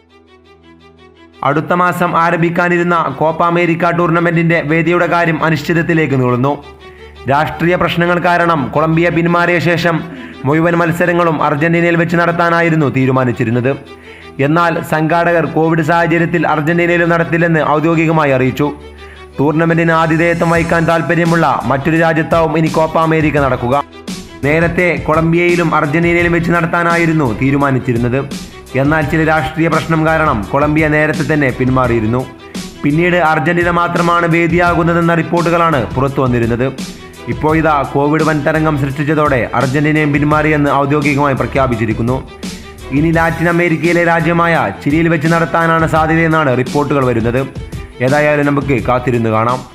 അടുത്ത മാസം ആരംഭിക്കാനിരുന്ന Copa America ടൂർണമെന്റിന്റെ വേദിയുടെ കാര്യം അനിശ്ചിതത്തിലേക്ക് നീളുന്നു രാഷ്ട്രീയ പ്രശ്നങ്ങൾ കാരണം കൊളംബിയ പിന്മാറിയ ശേഷം മുഴുവൻ മത്സരങ്ങളും അർജന്റീനയിൽ വെച്ച് നടത്താനായിരുന്നു തീരുമാനിച്ചിരുന്നത് എന്നാൽ സംഘാടകർ കോവിഡ് സാഹചര്യത്തിൽ അർജന്റീനയിലും നടത്തില്ലെന്ന് ഔദ്യോഗികമായി അറിയിച്ചു ടൂർണമെന്റിന് ആതിഥേയത്വം വഹിക്കാൻ താൽപ്പര്യമുള്ള മറ്റൊരു രാജ്യത്താവും ഇനി കോപ്പ അമേരിക്ക നടക്കുക നേരത്തെ കൊളംബിയയിലും അർജന്റീനയിലും വെച്ച് നടത്താനായിരുന്നു തീരുമാനിച്ചിരുന്നത് എന്നാൽ ചില രാഷ്ട്രീയ പ്രശ്നം കാരണം കൊളംബിയ നേരത്തെ തന്നെ പിന്മാറിയിരുന്നു പിന്നീട് അർജന്റീന മാത്രമാണ് വേദിയാകുന്നതെന്ന റിപ്പോർട്ടുകളാണ് പുറത്തു വന്നിരുന്നത് ഇപ്പോൾ ഇതാ കോവിഡ് വൻ തരംഗം സൃഷ്ടിച്ചതോടെ അർജന്റീനയും പിന്മാറിയെന്ന് ഔദ്യോഗികമായി പ്രഖ്യാപിച്ചിരിക്കുന്നു ഇനി ലാറ്റിൻ അമേരിക്കയിലെ രാജ്യമായ ചിലിയിൽ വെച്ച് നടത്താനാണ് സാധ്യതയെന്നാണ് റിപ്പോർട്ടുകൾ വരുന്നത് ഏതായാലും നമുക്ക് കാത്തിരുന്ന് കാണാം